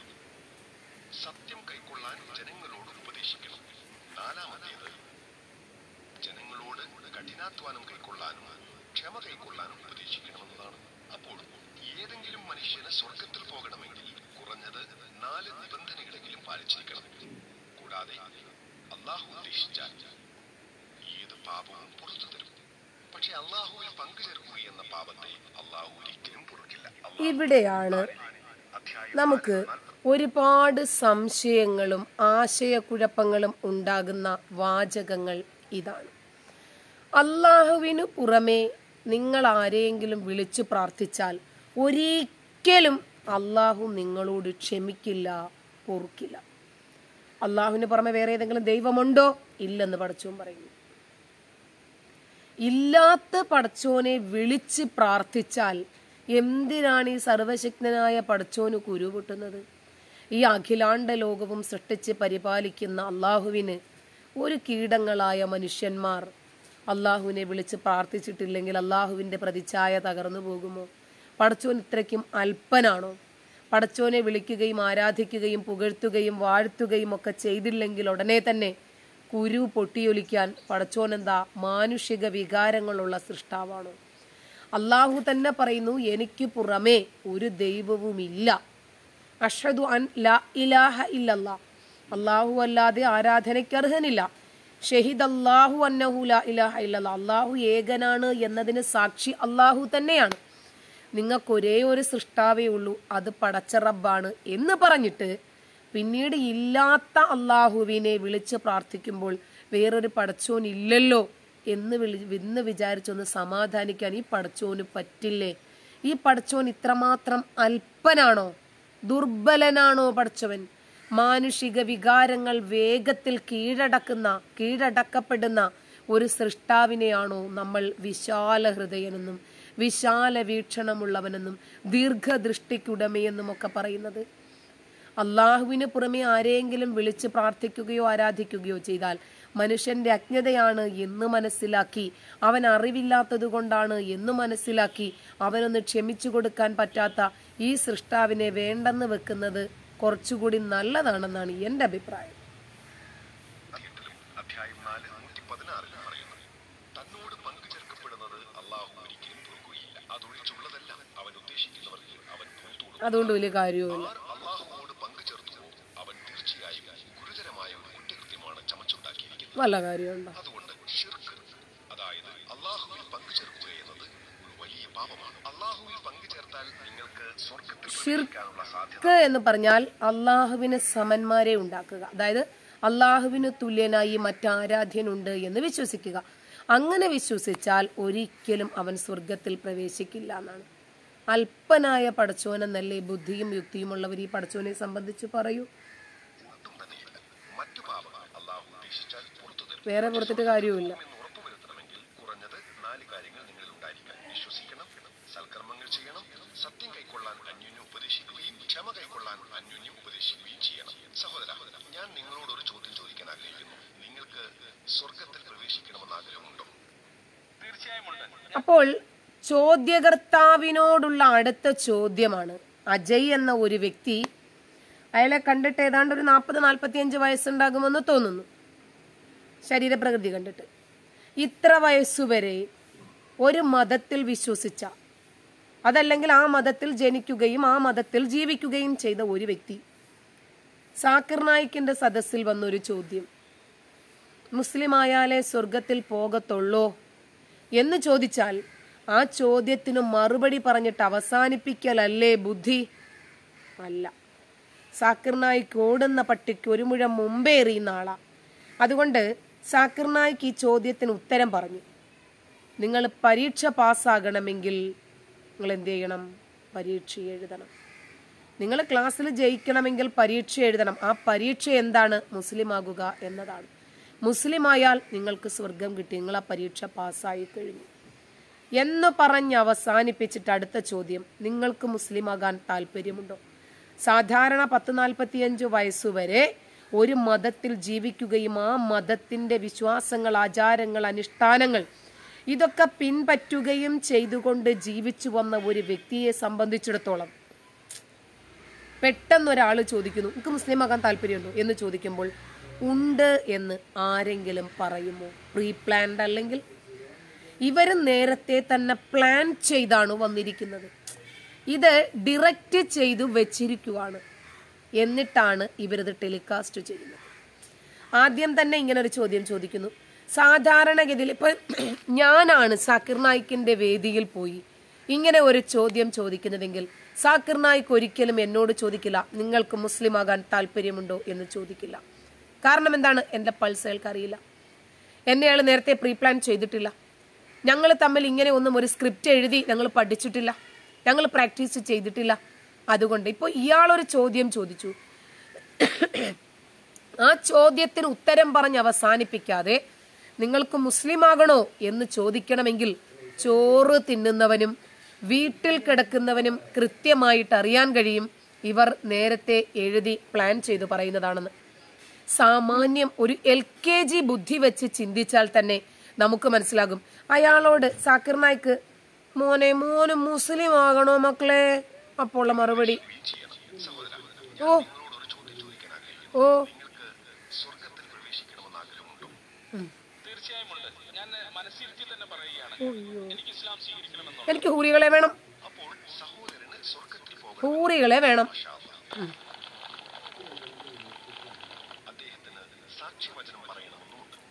സത്യം കൈക്കൊള്ളാൻ ജനങ്ങളോട് ഉപദേശിക്കണം നാലാമത്തേത് ജനങ്ങളോട് കഠിനാധ്വാനം കൈക്കൊള്ളാനും ക്ഷമ കൈക്കൊള്ളാനും ഉപദേശിക്കണമെന്നതാണ് അപ്പോൾ ഏതെങ്കിലും മനുഷ്യന് സ്വർഗത്തിൽ പോകണമെങ്കിൽ കുറഞ്ഞത് നാല് നിബന്ധനകളെങ്കിലും പാലിച്ചിരിക്കണം കൂടാതെ അള്ളാഹു ഉദ്ദേശിച്ചാൽ ഏത് പാപവും പുറത്തു തരും പക്ഷെ അള്ളാഹുവിൽ പങ്കുചേർക്കുക എന്ന പാപത്തെ അള്ളാഹു ഒരിക്കലും പൊറുക്കില്ല ഇവിടെയാണ് നമുക്ക് ഒരുപാട് സംശയങ്ങളും ആശയക്കുഴപ്പങ്ങളും ഉണ്ടാകുന്ന വാചകങ്ങൾ ഇതാണ് അള്ളാഹുവിനു പുറമെ നിങ്ങൾ ആരെയെങ്കിലും വിളിച്ചു പ്രാർത്ഥിച്ചാൽ ഒരിക്കലും അള്ളാഹു നിങ്ങളോട് ക്ഷമിക്കില്ല പൊറുക്കില്ല അള്ളാഹുവിന് പുറമെ വേറെ ഏതെങ്കിലും ദൈവമുണ്ടോ ഇല്ലെന്ന് പടച്ചോൻ പറയുന്നു ഇല്ലാത്ത പടച്ചോനെ വിളിച്ച് പ്രാർത്ഥിച്ചാൽ എന്തിനാണ് ഈ സർവശക്തനായ പടച്ചോന് കുരുപൊട്ടുന്നത് ഈ അഖിലാണ്ട ലോകവും സൃഷ്ടിച്ച് പരിപാലിക്കുന്ന അള്ളാഹുവിന് ഒരു കീടങ്ങളായ മനുഷ്യന്മാർ അള്ളാഹുവിനെ വിളിച്ച് പ്രാർത്ഥിച്ചിട്ടില്ലെങ്കിൽ അള്ളാഹുവിൻ്റെ പ്രതിച്ഛായ തകർന്നു പോകുമോ പടച്ചോൻ ഇത്രയ്ക്കും അല്പനാണോ പടച്ചോനെ വിളിക്കുകയും ആരാധിക്കുകയും പുകഴ്ത്തുകയും വാഴ്ത്തുകയും ഒക്കെ ചെയ്തില്ലെങ്കിൽ ഉടനെ തന്നെ കുരു പൊട്ടിയൊലിക്കാൻ പടച്ചോൻ എന്താ മാനുഷിക വികാരങ്ങളുള്ള സൃഷ്ടാവാണോ അള്ളാഹു തന്നെ പറയുന്നു എനിക്ക് പുറമേ ഒരു ദൈവവുമില്ല അഷദു അൻ ലാ ഇലാഹ ഇല്ലല്ലാ അള്ളാഹു അല്ലാതെ ആരാധനയ്ക്ക് അർഹനില്ല ഷഹിദ് അള്ളാഹു അന്നഹു ലാ ഇലാഹ ഇല്ലല്ലാ അള്ളാഹു ഏകനാണ് എന്നതിന് സാക്ഷി അള്ളാഹു തന്നെയാണ് നിങ്ങൾക്ക് ഒരേ ഒരു സൃഷ്ടാവേ ഉള്ളൂ അത് പടച്ച റബ്ബാണ് എന്ന് പറഞ്ഞിട്ട് പിന്നീട് ഇല്ലാത്ത അള്ളാഹുവിനെ വിളിച്ച് പ്രാർത്ഥിക്കുമ്പോൾ വേറൊരു പടച്ചോൻ ഇല്ലല്ലോ എന്ന് വിളി എന്ന് വിചാരിച്ചൊന്ന് സമാധാനിക്കാൻ ഈ പടച്ചോന് പറ്റില്ലേ ഈ പടച്ചോൻ ഇത്രമാത്രം അല്പനാണോ ദുർബലനാണോ പടച്ചവൻ മാനുഷിക വികാരങ്ങൾ വേഗത്തിൽ കീഴടക്കുന്ന കീഴടക്കപ്പെടുന്ന ഒരു സൃഷ്ടാവിനെയാണോ നമ്മൾ വിശാല ഹൃദയനെന്നും വിശാല വീക്ഷണമുള്ളവനെന്നും ദീർഘദൃഷ്ടിക്കുടമയെന്നും ഒക്കെ പറയുന്നത് അള്ളാഹുവിന് പുറമെ ആരെയെങ്കിലും വിളിച്ച് പ്രാർത്ഥിക്കുകയോ ആരാധിക്കുകയോ ചെയ്താൽ മനുഷ്യന്റെ അജ്ഞതയാണ് എന്ന് മനസ്സിലാക്കി അവൻ അറിവില്ലാത്തത് കൊണ്ടാണ് എന്ന് മനസ്സിലാക്കി അവനൊന്ന് ക്ഷമിച്ചു കൊടുക്കാൻ പറ്റാത്ത ഈ സൃഷ്ടാവിനെ വേണ്ടെന്ന് വെക്കുന്നത് കുറച്ചുകൂടി നല്ലതാണെന്നാണ് എൻ്റെ അഭിപ്രായം അധ്യായത്തിലും അധ്യായം നാല് നൂറ്റി പതിനാറിലും പറയുന്നു തന്നോട് പങ്കു ചേർക്കപ്പെടുന്നത് അള്ളാഹു ഒരിക്കലും പൊറുക്കുകയില്ല അതൊഴിച്ചുള്ളതെല്ലാം അവൻ ഉദ്ദേശിക്കുന്നവർക്ക് അവൻ പുറത്തു കൊടുക്കും അതുകൊണ്ട് വലിയ കാര്യവുമില്ല ആർ അള്ളാഹുവോട് പങ്കു ചേർത്തുവോ അവൻ തീർച്ചയായും ഗുരുതരമായ ഒരു കുറ്റകൃത്യമാണ് ചമച്ചുണ്ടാക്കിയിരിക്കുന്നത് നല്ല കാര്യമുണ്ടോ അതുകൊണ്ട് ഷിർക്ക് അതായത് അള്ളാഹുവിൽ പങ്കു ചേർക്കുക എന്നത് ഒരു വലിയ പാപമാണ് അള്ളാഹുവിൽ പങ്കു ചേർത്താൽ നിങ്ങൾക്ക് സ്വർഗത്തിൽ പ്രവേശിക്കാനുള്ള സാധ്യത ഷിർക്ക് എന്ന് പറഞ്ഞാൽ അള്ളാഹുവിന് സമന്മാരെ ഉണ്ടാക്കുക അതായത് അള്ളാഹുവിന് തുല്യനായി മറ്റാരാധ്യനുണ്ട് എന്ന് വിശ്വസിക്കുക അങ്ങനെ വിശ്വസിച്ചാൽ ഒരിക്കലും അവൻ സ്വർഗത്തിൽ പ്രവേശിക്കില്ല എന്നാണ് അല്പനായ പടച്ചോനെന്നല്ലേ ബുദ്ധിയും യുക്തിയുമുള്ളവർ ഈ പടച്ചോനെ സംബന്ധിച്ച് പറയൂ ഒട്ടും തന്നെയില്ല മറ്റു പാപങ്ങൾ അള്ളാഹു ഉദ്ദേശിച്ചാൽ പുറത്തു തരും വേറെ കൊടുത്തിട്ട് കാര്യവുമില്ല എന്ന് ഉറപ്പുവരുത്തണമെങ്കിൽ കുറഞ്ഞത് നാല് കാര്യങ്ങൾ നിങ്ങളിൽ ഉണ്ടായിരിക്കണം വിശ്വസിക്കണം സൽക്കർമ്മങ്ങൾ ചെയ്യണം സത്യം കൈക്കൊള്ളാൻ അന്യോന്യം ഉപദേശിക്കുകയും ക്ഷമ കൈക്കൊള്ളാൻ അന്യോന്യം ഉപദേശിക്കുകയും ചെയ്യണം സഹോദര ഞാൻ നിങ്ങളോട് ഒരു ചോദ്യം ചോദിക്കാൻ ആഗ്രഹിക്കുന്നു നിങ്ങൾക്ക് സ്വർഗത്തിൽ പ്രവേശിക്കണമെന്ന് ആഗ്രഹമുണ്ടോ തീർച്ചയായും ഉണ്ട് അപ്പോൾ ചോദ്യകർത്താവിനോടുള്ള അടുത്ത ചോദ്യമാണ് അജയ് എന്ന ഒരു വ്യക്തി അയാളെ കണ്ടിട്ട് ഏതാണ്ട് ഒരു നാൽപ്പത് നാൽപ്പത്തിയഞ്ച് വയസ്സുണ്ടാകുമെന്ന് തോന്നുന്നു ശരീരപ്രകൃതി കണ്ടിട്ട് ഇത്ര വയസ്സുവരെ ഒരു മതത്തിൽ വിശ്വസിച്ച അതല്ലെങ്കിൽ ആ മതത്തിൽ ജനിക്കുകയും ആ മതത്തിൽ ജീവിക്കുകയും ചെയ്ത ഒരു വ്യക്തി സാക്കിർ നായിക്കിന്റെ സദസ്സിൽ വന്നൊരു ചോദ്യം മുസ്ലിം ആയാലേ സ്വർഗത്തിൽ പോകത്തുള്ളോ എന്ന് ചോദിച്ചാൽ ആ ചോദ്യത്തിന് മറുപടി പറഞ്ഞിട്ട് അവസാനിപ്പിക്കലല്ലേ ബുദ്ധി അല്ല സാക്കിർ നായിക്ക് ഓടുന്ന പട്ടിക്ക് ഒരു മുഴം മുമ്പേ എറിയുന്ന ആളാ അതുകൊണ്ട് സാക്കിർ നായിക്ക് ഈ ചോദ്യത്തിന് ഉത്തരം പറഞ്ഞു നിങ്ങൾ പരീക്ഷ പാസ്സാകണമെങ്കിൽ നിങ്ങൾ എന്ത് ചെയ്യണം പരീക്ഷ എഴുതണം നിങ്ങൾ ക്ലാസ്സിൽ ജയിക്കണമെങ്കിൽ പരീക്ഷ എഴുതണം ആ പരീക്ഷ എന്താണ് മുസ്ലിം ആകുക എന്നതാണ് മുസ്ലിം ആയാൽ നിങ്ങൾക്ക് സ്വർഗം കിട്ടി നിങ്ങൾ ആ പരീക്ഷ പാസ്സായി കഴിഞ്ഞു എന്ന് പറഞ്ഞ് അവസാനിപ്പിച്ചിട്ട് അടുത്ത ചോദ്യം നിങ്ങൾക്ക് മുസ്ലിം ആകാൻ താല്പര്യമുണ്ടോ സാധാരണ പത്ത് നാൽപ്പത്തിയഞ്ച് വയസ്സുവരെ ഒരു മതത്തിൽ ജീവിക്കുകയും ആ മതത്തിന്റെ വിശ്വാസങ്ങൾ ആചാരങ്ങൾ അനുഷ്ഠാനങ്ങൾ ഇതൊക്കെ പിൻപറ്റുകയും ചെയ്തുകൊണ്ട് ജീവിച്ചു വന്ന ഒരു വ്യക്തിയെ സംബന്ധിച്ചിടത്തോളം പെട്ടെന്ന് ഒരാൾ ചോദിക്കുന്നു എനിക്ക് മുസ്ലിം ആകാൻ താല്പര്യമുണ്ടോ എന്ന് ചോദിക്കുമ്പോൾ ഉണ്ട് എന്ന് ആരെങ്കിലും പറയുമോ പ്രീ പ്ലാൻഡ് അല്ലെങ്കിൽ ഇവർ നേരത്തെ തന്നെ പ്ലാൻ ചെയ്താണ് വന്നിരിക്കുന്നത് ഇത് ഡിറക്റ്റ് ചെയ്തു വെച്ചിരിക്കുവാണ് എന്നിട്ടാണ് ഇവരിത് ടെലികാസ്റ്റ് ചെയ്യുന്നത് ആദ്യം തന്നെ ഇങ്ങനെ ഒരു ചോദ്യം ചോദിക്കുന്നു സാധാരണഗതിയിൽ ഇപ്പൊ ഞാനാണ് സാക്കിർ നായിക്കിന്റെ വേദിയിൽ പോയി ഇങ്ങനെ ഒരു ചോദ്യം ചോദിക്കുന്നതെങ്കിൽ സാക്കിർ നായിക്ക് ഒരിക്കലും എന്നോട് ചോദിക്കില്ല നിങ്ങൾക്ക് മുസ്ലിം ആകാൻ താല്പര്യമുണ്ടോ എന്ന് ചോദിക്കില്ല കാരണം എന്താണ് എൻ്റെ പൾസ് അയാൾക്ക് അറിയില്ല എന്നെ അയാൾ നേരത്തെ പ്രീ പ്ലാൻ ചെയ്തിട്ടില്ല ഞങ്ങൾ തമ്മിൽ ഇങ്ങനെ ഒന്നും ഒരു സ്ക്രിപ്റ്റ് എഴുതി ഞങ്ങൾ പഠിച്ചിട്ടില്ല ഞങ്ങൾ പ്രാക്ടീസ് ചെയ്തിട്ടില്ല അതുകൊണ്ട് ഇപ്പോൾ ഇയാളൊരു ചോദ്യം ചോദിച്ചു ആ ചോദ്യത്തിന് ഉത്തരം പറഞ്ഞ് അവസാനിപ്പിക്കാതെ നിങ്ങൾക്ക് മുസ്ലിം ആകണോ എന്ന് ചോദിക്കണമെങ്കിൽ ചോറ് തിന്നുന്നവനും വീട്ടിൽ കിടക്കുന്നവനും കൃത്യമായിട്ട് അറിയാൻ കഴിയും ഇവർ നേരത്തെ എഴുതി പ്ലാൻ ചെയ്തു പറയുന്നതാണെന്ന് സാമാന്യം ഒരു എൽ കെ ജി ബുദ്ധി വെച്ച് ചിന്തിച്ചാൽ തന്നെ നമുക്ക് മനസ്സിലാകും അയാളോട് സാക്കിർ നായിക്ക് മോനെ മോന് മുസ്ലിം ആകണോ മക്കളെ അപ്പോൾ ഉള്ള മറുപടി ഓ ഓ സ്വർഗത്തിൽ പ്രവേശിക്കണമെന്ന് ആഗ്രഹമുണ്ടോ തീർച്ചയായും ഉണ്ട് ഞാൻ മനസ്സിരുത്തി തന്നെ പറയുകയാണ് എനിക്ക് ഇസ്ലാം സ്വീകരിക്കണമെന്നുണ്ട് എനിക്ക് ഹൂറികളെ വേണം അപ്പോൾ സഹോദരന് സ്വർഗത്തിൽ പോകാൻ ഹൂറികളെ വേണം അദ്ദേഹത്തിന് സാക്ഷ്യവചനം പറയണമെന്നുണ്ട്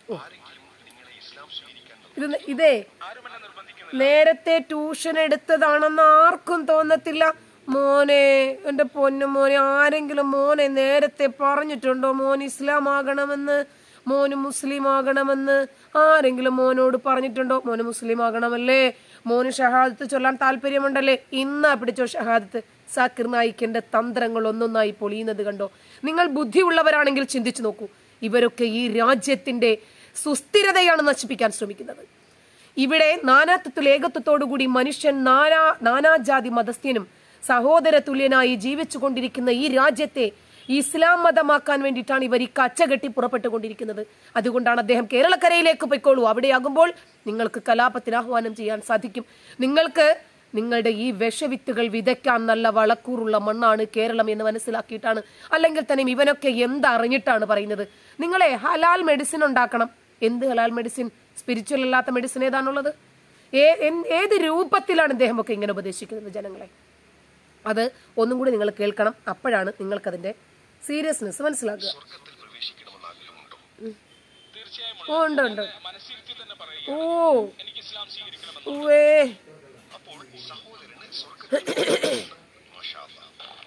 ആരെങ്കിലും നിങ്ങളെ ഇസ്ലാം സ്വീകരിക്കാൻ ഇത് ന- ഇതേ നേരത്തെ ട്യൂഷൻ എടുത്തതാണെന്ന് ആർക്കും തോന്നത്തില്ല മോനെ എന്റെ പൊന്നു മോനെ ആരെങ്കിലും മോനെ നേരത്തെ പറഞ്ഞിട്ടുണ്ടോ മോൻ ഇസ്ലാം ആകണമെന്ന് മോന് മുസ്ലിം ആകണമെന്ന് ആരെങ്കിലും മോനോട് പറഞ്ഞിട്ടുണ്ടോ മോന് മുസ്ലിം ആകണമല്ലേ മോന് ഷഹാദത്ത് ചൊല്ലാൻ താല്പര്യമുണ്ടല്ലേ ഇന്നാ പിടിച്ചോ ഷഹാദത്ത് സാക്കിർ നായിക്കിന്റെ തന്ത്രങ്ങൾ ഒന്നൊന്നായി പൊളിയുന്നത് കണ്ടോ നിങ്ങൾ ബുദ്ധിയുള്ളവരാണെങ്കിൽ ചിന്തിച്ചു നോക്കൂ ഇവരൊക്കെ ഈ രാജ്യത്തിന്റെ സുസ്ഥിരതയാണ് നശിപ്പിക്കാൻ ശ്രമിക്കുന്നത് ഇവിടെ നാനാത്വത്തിൽ ഏകത്വത്തോടുകൂടി മനുഷ്യൻ നാനാ നാനാജാതി മതസ്ഥ്യനും സഹോദര തുല്യനായി ജീവിച്ചുകൊണ്ടിരിക്കുന്ന ഈ രാജ്യത്തെ ഇസ്ലാം മതമാക്കാൻ വേണ്ടിയിട്ടാണ് ഇവർ ഈ കച്ചകെട്ടി പുറപ്പെട്ടുകൊണ്ടിരിക്കുന്നത് അതുകൊണ്ടാണ് അദ്ദേഹം കേരളക്കരയിലേക്ക് പൊയ്ക്കോളൂ അവിടെയാകുമ്പോൾ നിങ്ങൾക്ക് കലാപത്തിന് ആഹ്വാനം ചെയ്യാൻ സാധിക്കും നിങ്ങൾക്ക് നിങ്ങളുടെ ഈ വിഷവിത്തുകൾ വിതയ്ക്കാൻ നല്ല വളക്കൂറുള്ള മണ്ണാണ് കേരളം എന്ന് മനസ്സിലാക്കിയിട്ടാണ് അല്ലെങ്കിൽ തന്നെ ഇവനൊക്കെ എന്തറിഞ്ഞിട്ടാണ് പറയുന്നത് നിങ്ങളെ ഹലാൽ മെഡിസിൻ ഉണ്ടാക്കണം എന്ത് ഹലാൽ മെഡിസിൻ സ്പിരിച്വൽ അല്ലാത്ത മെഡിസിൻ ഏതാണുള്ളത് ഏ- എൻ- ഏത് രൂപത്തിലാണ് ഇദ്ദേഹം ഒക്കെ ഇങ്ങനെ ഉപദേശിക്കുന്നത് ജനങ്ങളെ അത് ഒന്നും കൂടി നിങ്ങൾ കേൾക്കണം അപ്പോഴാണ് നിങ്ങൾക്കതിന്റെ സീരിയസ്നെസ് മനസ്സിലാക്കുക സ്വർഗത്തിൽ പ്രവേശിക്കണമെന്ന് ആഗ്രഹമുണ്ടോ ഓ ഉണ്ട് ഉണ്ട് ഓ ഉവ്വേ അപ്പോൾ സഹോദരന് സ്വർഗത്തിൽ മാഷാ അല്ലാ.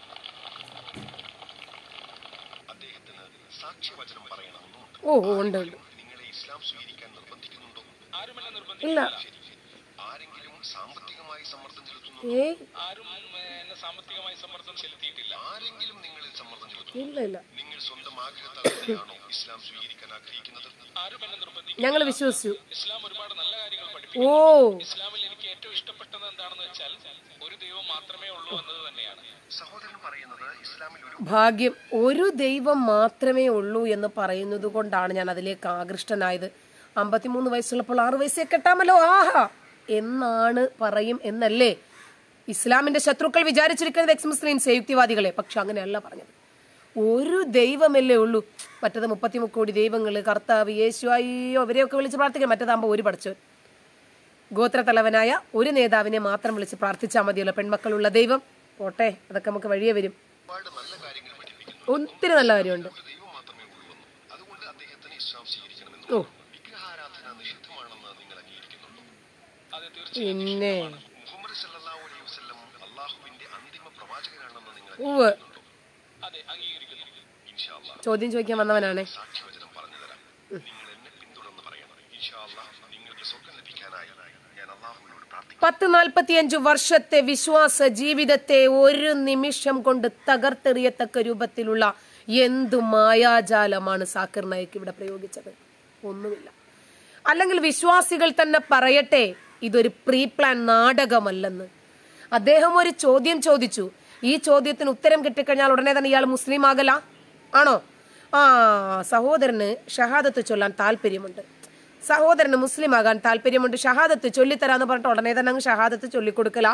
അദ്ദേഹത്തിന് സാക്ഷ്യവചനം പറയണമെന്നുണ്ട് ഓ ഓ, ഉണ്ട് ഉണ്ട് നിങ്ങളെ ഇസ്ലാം സ്വീകരിക്കാൻ നിർബന്ധിക്കുന്നുണ്ടോ ഇല്ല ശരി ശരി ആരെങ്കിലും സാമ്പത്തികമായി സമ്മർദ്ദം ചെലുത്തുന്നു ഏ ആരും എന്നെ സാമ്പത്തികമായി സമ്മർദ്ദം ചെലുത്തിയിട്ടില്ല ആരെങ്കിലും നിങ്ങളിൽ സമ്മർദ്ദം ചെലുത്തുന്നു ഇല്ല ഇല്ല നിങ്ങൾ സ്വന്തം ആഗ്രഹത്താൽ തന്നെയാണോ ഇസ്ലാം സ്വീകരിക്കാൻ ആഗ്രഹിക്കുന്നത് ആരും എന്നെ നിർബന്ധിക്കും ഞങ്ങൾ വിശ്വസിച്ചു ഇസ്ലാം ഒരുപാട് നല്ല കാര്യങ്ങൾ പഠിപ്പിക്കും ഓ ഇസ്ലാമിൽ എനിക്ക് ഏറ്റവും ഇഷ്ടപ്പെട്ടത് എന്താണെന്ന് വെച്ചാൽ ഒരു ദൈവം മാത്രമേ ഉള്ളൂ എന്നത് തന്നെയാണ് സഹോദരൻ പറയുന്നത് ഇസ്ലാമിൽ ഒരു ഭാഗ്യം ഒരു ദൈവം മാത്രമേ ഉള്ളൂ എന്ന് പറയുന്നത് കൊണ്ടാണ് ഞാൻ അതിലേക്ക് ആകൃഷ്ടനായത് അമ്പത്തിമൂന്ന് വയസ്സുള്ളപ്പോൾ ആറു വയസ്സേ കെട്ടാമല്ലോ ആഹാ എന്നാണ് പറയും എന്നല്ലേ ഇസ്ലാമിന്റെ ശത്രുക്കൾ വിചാരിച്ചിരിക്കുന്നത് എക്സ് മുസ്ലിംസ് യുക്തിവാദികളെ പക്ഷെ അങ്ങനെയല്ല പറഞ്ഞത് ഒരു ദൈവമല്ലേ ഉള്ളൂ മറ്റത് മുപ്പത്തി കോടി ദൈവങ്ങൾ കർത്താവ് യേശു അയ്യോ അവരെയൊക്കെ വിളിച്ച് പ്രാർത്ഥിക്കാം മറ്റേതാകുമ്പോൾ ഒരു പഠിച്ചവൻ ഗോത്രത്തലവനായ ഒരു നേതാവിനെ മാത്രം വിളിച്ച് പ്രാർത്ഥിച്ചാൽ മതിയല്ലോ പെൺമക്കളുള്ള ദൈവം പോട്ടെ അതൊക്കെ നമുക്ക് വഴിയെ വരും ഒരുപാട് നല്ല കാര്യങ്ങൾ പഠിപ്പിക്കുന്നു ഒത്തിരി നല്ല കാര്യമുണ്ട് ഒരു ദൈവം മാത്രമേ ഉള്ളൂവെന്നും അതുകൊണ്ട് അദ്ദേഹത്തിന് ഇസ്ലാം സ്വീകരിക്കണമെന്നും ഓ വിഗ്രഹാരാധന നിഷിദ്ധമാണെന്ന് നിങ്ങൾ അംഗീകരിക്കുന്നുണ്ടോ അത് തീർച്ചയായും പിന്നെ മുഹമ്മദ് സല്ലല്ലാഹു അലൈഹി വസല്ലം അള്ളാഹുവിന്റെ അന്തിമ പ്രവാചകനാണെന്ന് നിങ്ങൾ ഉവ് അതെ അംഗീകരിക്കുന്നു ഇൻഷാ അല്ലാഹ് ചോദ്യം ചോദിക്കാൻ വന്നവനാണേ സാക്ഷ്യവചനം പറഞ്ഞു തരാം നിങ്ങൾ എന്നെ പിന്തുടർന്ന് പറയണം ഇൻഷാ അല്ലാഹ് നിങ്ങൾക്ക് സ്വർഗം ലഭിക്കാനായി ഞാൻ അള്ളാഹുവിനോട് പ്രാർത്ഥിക്കുന്നു പത്ത് നാൽപ്പത്തിയഞ്ചു വർഷത്തെ വിശ്വാസ ജീവിതത്തെ ഒരു നിമിഷം കൊണ്ട് തകർത്തെറിയത്തക്ക രൂപത്തിലുള്ള എന്തു മായാജാലമാണ് സാക്കിർ നായിക് ഇവിടെ പ്രയോഗിച്ചത് ഒന്നുമില്ല അല്ലെങ്കിൽ വിശ്വാസികൾ തന്നെ പറയട്ടെ ഇതൊരു പ്രീ പ്ലാൻ നാടകമല്ലെന്ന് അദ്ദേഹം ഒരു ചോദ്യം ചോദിച്ചു ഈ ചോദ്യത്തിന് ഉത്തരം കിട്ടിക്കഴിഞ്ഞാൽ ഉടനെ തന്നെ ഇയാൾ മുസ്ലിം ആകല ആണോ ആ സഹോദരന് ഷഹാദത്ത് ചൊല്ലാൻ താല്പര്യമുണ്ട് സഹോദരന് മുസ്ലിം ആകാൻ താല്പര്യമുണ്ട് ഷഹാദത്ത് ചൊല്ലിത്തരാന്ന് പറഞ്ഞിട്ട് ഉടനെ തന്നെ അങ്ങ് ഷഹാദത്ത് ചൊല്ലിക്കൊടുക്കല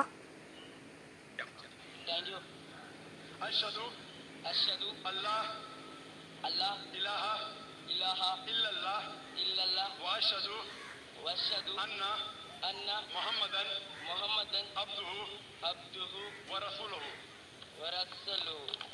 أشهد أشهد الله الله إله إله إلا الله إلا الله وأشهد وأشهد أن أن محمدا محمدا عبده عبده ورسوله ورسوله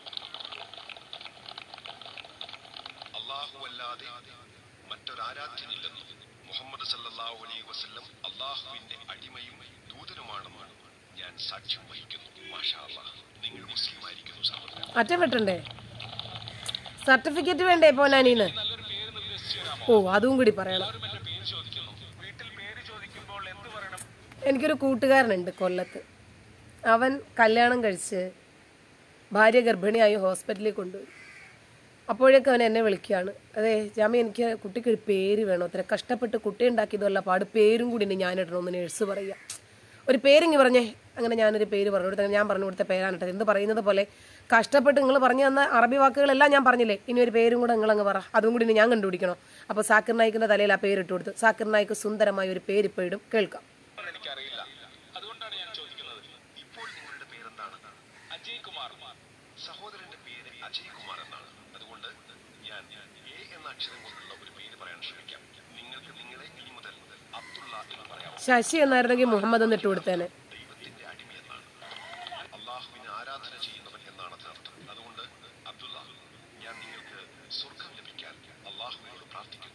അള്ളാഹു അല്ലാതെ മറ്റൊരാരാധ്യനില്ലെന്നും മുഹമ്മദ് സല്ലല്ലാഹു അലൈഹി വസല്ലം അള്ളാഹുവിന്റെ അടിമയും ദൂതനുമാണെന്ന് ഞാൻ സാക്ഷ്യം വഹിക്കുന്നു മാഷാ അല്ലാഹ് നിങ്ങൾ മുസ്ലിം ആയിരിക്കുന്നു സഹോദരൻ അറ്റം വെട്ടണ്ടേ സർട്ടിഫിക്കറ്റ് വേണ്ടേ പോനാനീന്ന് ഓ അതും കൂടി പറയണം വീട്ടിൽ പേര് ചോദിക്കുമ്പോൾ എന്ത് പറയണം എനിക്കൊരു കൂട്ടുകാരനുണ്ട് കൊല്ലത്ത് അവൻ കല്യാണം കഴിച്ച് ഭാര്യ ഗർഭിണിയായി ഹോസ്പിറ്റലിൽ കൊണ്ടുപോയി അപ്പോഴേക്കും അവൻ എന്നെ വിളിക്കുകയാണ് അതെ ജാമി എനിക്ക് കുട്ടിക്ക് ഒരു പേര് വേണം ഒത്തിരി കഷ്ടപ്പെട്ട് കുട്ടി ഉണ്ടാക്കിയതല്ല പാട് പേരും കൂടി ഇനി ഞാനിടണമെന്ന് നേഴ്സ് പറയുക ഒരു പേരിങ്ങി പറഞ്ഞേ അങ്ങനെ ഞാനൊരു പേര് പറഞ്ഞു കൊടുത്ത ഞാൻ പറഞ്ഞു കൊടുത്ത പേരാണ് കേട്ടോ എന്ത് പറയുന്നത് പോലെ കഷ്ടപ്പെട്ട് നിങ്ങൾ പറഞ്ഞു തന്ന അറബി വാക്കുകളെല്ലാം ഞാൻ പറഞ്ഞില്ലേ ഇനി ഒരു പേരും കൂടെ നിങ്ങൾ അങ്ങ് പറ അതും കൂടി ഇനി ഞാൻ കണ്ടുപിടിക്കണം അപ്പോൾ സാക്കിർ നായിക്കിന്റെ തലയിൽ ആ പേരിട്ട് കൊടുത്തു സാക്കിർ നായിക്ക് സുന്ദരമായ ഒരു പേര് ഇപ്പോൾ ഇടും കേൾക്കാം എന്ന് എനിക്കറിയില്ല അതുകൊണ്ടാണ് ഞാൻ ചോദിക്കുന്നത് ഇപ്പോൾ നിങ്ങളുടെ പേരെന്താണ് അജയ് കുമാർ സഹോദരന്റെ പേര് അജയ് കുമാർ എന്നാണ് അതുകൊണ്ട് ഞാൻ എ എന്ന അക്ഷരം കൊണ്ടുള്ള ഒരു പേര് പറയാൻ ശ്രമിക്കാം നിങ്ങൾക്ക് നിങ്ങളെ ഇനി മുതൽ അബ്ദുള്ള എന്ന് പറയാം ശശി എന്നായിരുന്നെങ്കിൽ മുഹമ്മദ് എന്ന് ഇട്ട് കൊടുത്തേനെ ദൈവത്തിന്റെ അടിമ എന്നാണ് അള്ളാഹുവിനെ ആരാധന ചെയ്യുന്നവൻ എന്നാണ് അതിനർത്ഥം അതുകൊണ്ട് അബ്ദുള്ള ഞാൻ നിങ്ങൾക്ക് സ്വർഗം ലഭിക്കാൻ അള്ളാഹുവിനോട് പ്രാർത്ഥിക്കുന്നു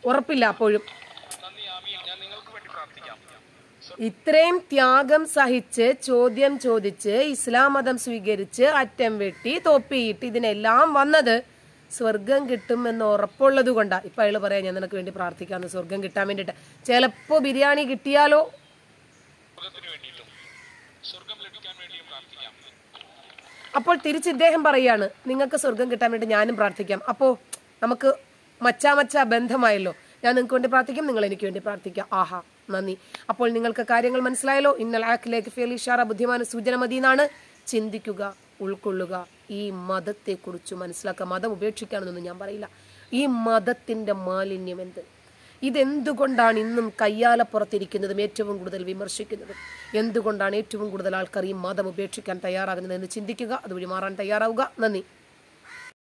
ഉറപ്പില്ല അപ്പോഴും നന്ദി ആമീൻ ഞാൻ നിങ്ങൾക്ക് വേണ്ടി പ്രാർത്ഥിക്കാം ഇത്രയും ത്യാഗം സഹിച്ച് ചോദ്യം ചോദിച്ച് ഇസ്ലാം മതം സ്വീകരിച്ച് അറ്റം വെട്ടി തൊപ്പിയിട്ട് ഇതിനെല്ലാം വന്നത് സ്വർഗം കിട്ടും എന്ന് ഉറപ്പുള്ളത് കൊണ്ടാ ഇപ്പൊ അയാൾ പറയാം ഞാൻ നിനക്ക് വേണ്ടി പ്രാർത്ഥിക്കാന്ന് സ്വർഗം കിട്ടാൻ വേണ്ടിയിട്ട് ചിലപ്പോ ബിരിയാണി കിട്ടിയാലോ സ്വർഗത്തിന് വേണ്ടിയിട്ടും സ്വർഗം ലഭിക്കാൻ വേണ്ടിയും പ്രാർത്ഥിക്കാം അപ്പോൾ തിരിച്ച് ഇദ്ദേഹം പറയാണ് നിങ്ങൾക്ക് സ്വർഗം കിട്ടാൻ വേണ്ടി ഞാനും പ്രാർത്ഥിക്കാം അപ്പോൾ നമുക്ക് മച്ചാ മച്ചാ ബന്ധമായല്ലോ ഞാൻ നിങ്ങൾക്ക് വേണ്ടി പ്രാർത്ഥിക്കാം നിങ്ങൾ എനിക്ക് വേണ്ടി പ്രാർത്ഥിക്കാം ആഹാ നന്ദി അപ്പോൾ നിങ്ങൾക്ക് കാര്യങ്ങൾ മനസ്സിലായല്ലോ ഇന്നൽ ആക്കിലേക്ക് ഫേലി ഷാറ ബുദ്ധിമാന സൂചന മതി എന്നാണ് ചിന്തിക്കുക ഉൾക്കൊള്ളുക ഈ മതത്തെക്കുറിച്ച് മനസ്സിലാക്കുക മതം ഉപേക്ഷിക്കാണെന്നൊന്നും ഞാൻ പറയില്ല ഈ മതത്തിന്റെ മാലിന്യം എന്ത് ഇതെന്തുകൊണ്ടാണ് ഇന്നും കയ്യാലപ്പുറത്തിരിക്കുന്നതും ഏറ്റവും കൂടുതൽ വിമർശിക്കുന്നതും എന്തുകൊണ്ടാണ് ഏറ്റവും കൂടുതൽ ആൾക്കാർ ഈ മതം ഉപേക്ഷിക്കാൻ തയ്യാറാകുന്നത് എന്ന് ചിന്തിക്കുക അതുവഴി മാറാൻ തയ്യാറാവുക നന്ദി